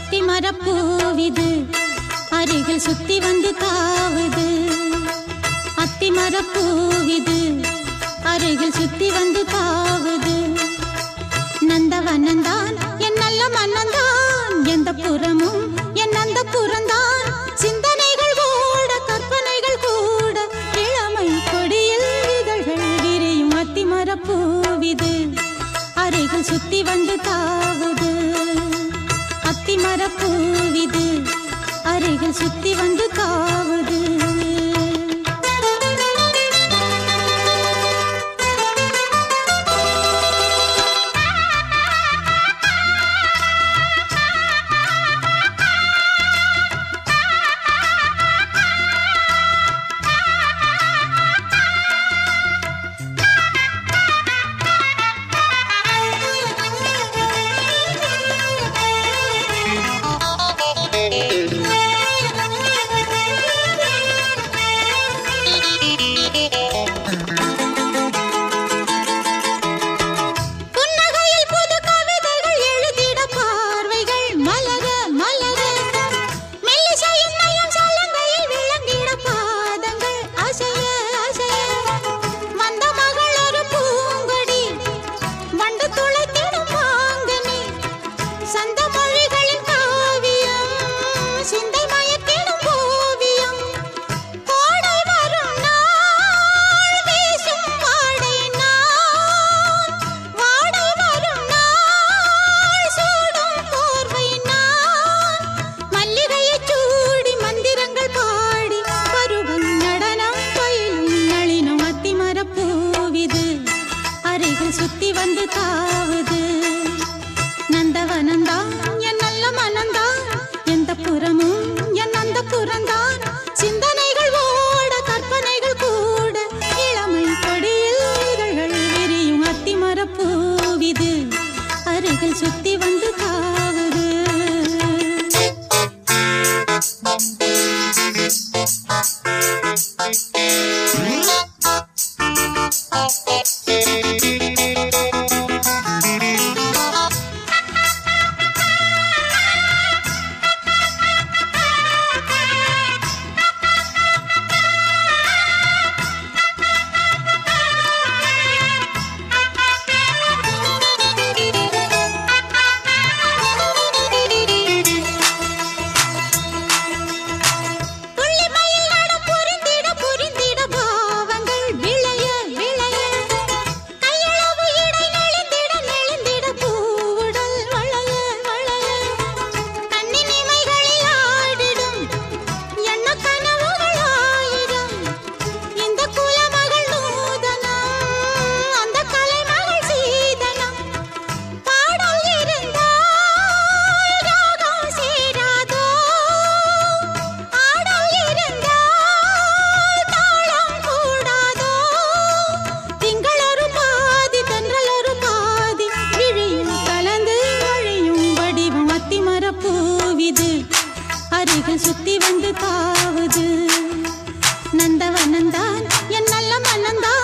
அத்திமரப்பூவிது அருகில் சுத்தி வந்து தாவுது அத்திமரப்பூவிது அருகில் சுத்தி வந்து தாவுது நந்தவனந்தான் என் நல்ல மன்னந்தான் எந்த புறமும் என் அந்த புறந்தான் சிந்தனைகள் கூட கற்பனைகள் கூட இளமை கொடியில் இதழ்கள் விரியும் அத்திமரப்பூவிது அருகில் சுத்தி வந்து தாவுது அத்திமரப்பூவிது அருகில் சுத்தி வந்து தாவுது புன்னகையில் புது கவிதைகள் எழுதிட பார்வைகள் மலர மலர மெல்லிசையின் நயம் சலங்கையில் விளங்கிட பாதங்கள் அசைய அசைய வந்த மகள் ஒரு பூங்கொடி வண்டு துளைத்திடும் மாங்கனி சந்த மொழிகளின் காவியம் சிந்தை மயக்கிடும் ஓவியம் கோடை வரும் நாள் வீசும் வாடை நான் வாடை வரும் நாள் சூடும் போர்வை நான் மல்லிகையைச் சூடி மந்திரங்கள் பாடி பருவம் நடனம் பயிலும் நளினம் அத்திமரப்பூவிது அருகில் சுத்தி வந்து தாவுது நந்தவனந்தான் என் நல்ல மனந்தான் எந்த புறமும் என் அந்த புறந்தான் சிந்தனைகள் ஓட கற்பனைகள் கூட இளமை கொடியில் இதழ்கள் விரியும் அத்திமரப்பூவிது அருகில் சுத்தி வந்து தாவுது புள்ளிமயில் நடம் புரிந்திட புரிந்திட பாவங்கள் விளைய விளைய கையளவு இடை நெளிந்திட நெளிந்திட பூவுடல் வளைய வளைய கண்ணின் இமைகளில் ஆடிடும் எண்ண கனவுகள் ஆயிரம் இந்த குலமகள் நூதனம் அந்த கலைமகள் சீதனம் பாடல் இருந்தால் ராகம் சேராதோ ஆடல் இருந்தால் தாளம் கூடாதோ திங்கள் ஒரு பாதி தென்றல் ஒரு பாதி விழியில் கலந்து வழியும் வடிவம் அத்திமரப்பூவிது அருகில் சுத்தி வந்து தாவுது நந்தவனந்தான் என் நல்ல மனந்தான்